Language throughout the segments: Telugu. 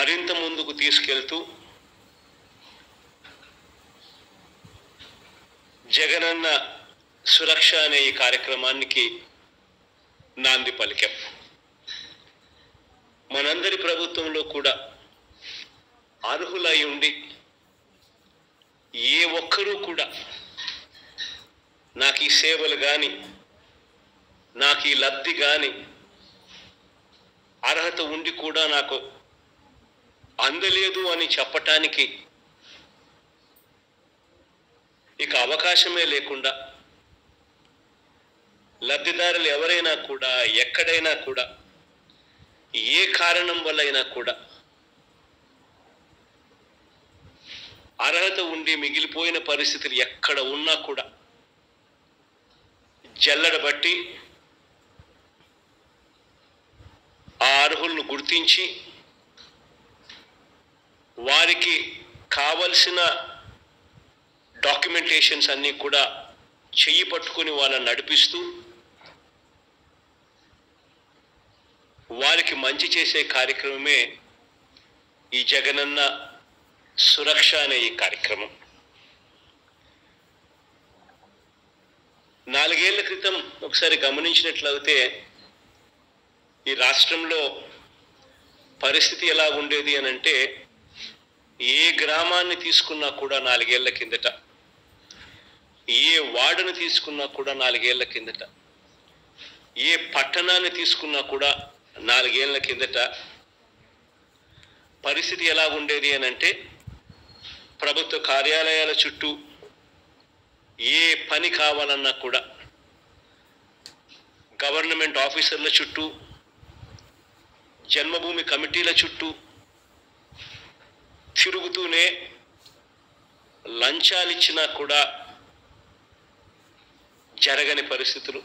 మరింత ముందుకు తీసుకెళ్తూ జగనన్న సురక్ష అనే ఈ కార్యక్రమానికి నాంది పలికాం మనందరి ప్రభుత్వంలో కూడా అర్హులై ఉండి ఏ ఒక్కరూ కూడా నాకు ఈ సేవలు కానీ నాకు ఈ లబ్ధి కానీ అర్హత ఉండి కూడా నాకు అందలేదు అని చెప్పటానికి ఇక అవకాశమే లేకుండా లబ్ధిదారులు ఎవరైనా కూడా ఎక్కడైనా కూడా ఏ కారణం వల్లైనా కూడా అర్హత ఉండి మిగిలిపోయిన పరిస్థితులు ఎక్కడ ఉన్నా కూడా జల్లడబట్టి ఆ అర్హులను గుర్తించి వారికి కావలసిన డాక్యుమెంటేషన్స్ అన్నీ కూడా చెయ్యి పట్టుకుని వాళ్ళని నడిపిస్తూ వారికి మంచి చేసే కార్యక్రమమే ఈ జగనన్న సురక్ష అనే ఈ కార్యక్రమం నాలుగేళ్ల క్రితం ఒకసారి గమనించినట్లయితే ఈ రాష్ట్రంలో పరిస్థితి ఎలా ఉండేది అని అంటే ఏ గ్రామాన్ని తీసుకున్నా కూడా నాలుగేళ్ల కిందట ఏ వార్డును తీసుకున్నా కూడా నాలుగేళ్ల కిందట ఏ పట్టణాన్ని తీసుకున్నా కూడా నాలుగేళ్ల కిందట పరిస్థితి ఎలా ఉండేది అని అంటే ప్రభుత్వ కార్యాలయాల చుట్టూ ఏ పని కావాలన్నా కూడా గవర్నమెంట్ ఆఫీసర్ల చుట్టూ జన్మభూమి కమిటీల చుట్టూ తిరుగుతూనే లంచాలు ఇచ్చినా కూడా జరగని పరిస్థితులు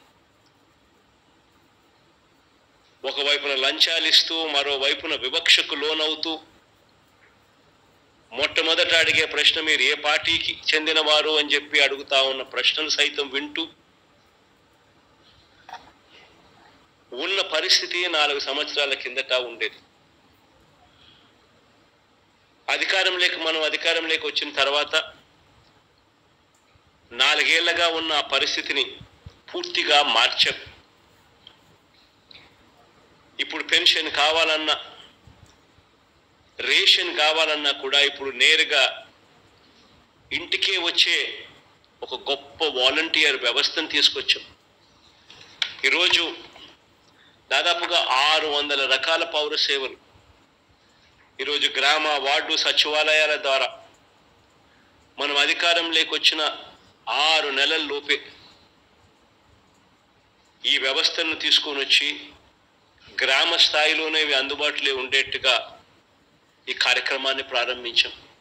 ఒకవైపున లంచాలు ఇస్తూ మరోవైపున వివక్షకు లోనవుతూ మొట్టమొదట అడిగే ప్రశ్న మీరు ఏ పార్టీకి చెందినవారు అని చెప్పి అడుగుతా ఉన్న ప్రశ్నలు సైతం వింటూ ఉన్న పరిస్థితి నాలుగు సంవత్సరాల కిందట ఉండేది అధికారం లేక మనం అధికారం లేక వచ్చిన తర్వాత నాలుగేళ్లగా ఉన్న ఆ పరిస్థితిని పూర్తిగా మార్చాం ఇప్పుడు పెన్షన్ కావాలన్నా రేషన్ కావాలన్నా కూడా ఇప్పుడు నేరుగా ఇంటికే వచ్చే ఒక గొప్ప వాలంటీర్ వ్యవస్థను తీసుకొచ్చాం ఈరోజు దాదాపుగా ఆరు వందల రకాల పౌర సేవలు ఈరోజు గ్రామ వార్డు సచివాలయాల ద్వారా మనం అధికారం లేకొచ్చిన ఆరు నెలల లోపే ఈ వ్యవస్థను తీసుకొని వచ్చి గ్రామ స్థాయిలోనే ఇవి అందుబాటులో ఉండేట్టుగా ఈ కార్యక్రమాన్ని ప్రారంభించాం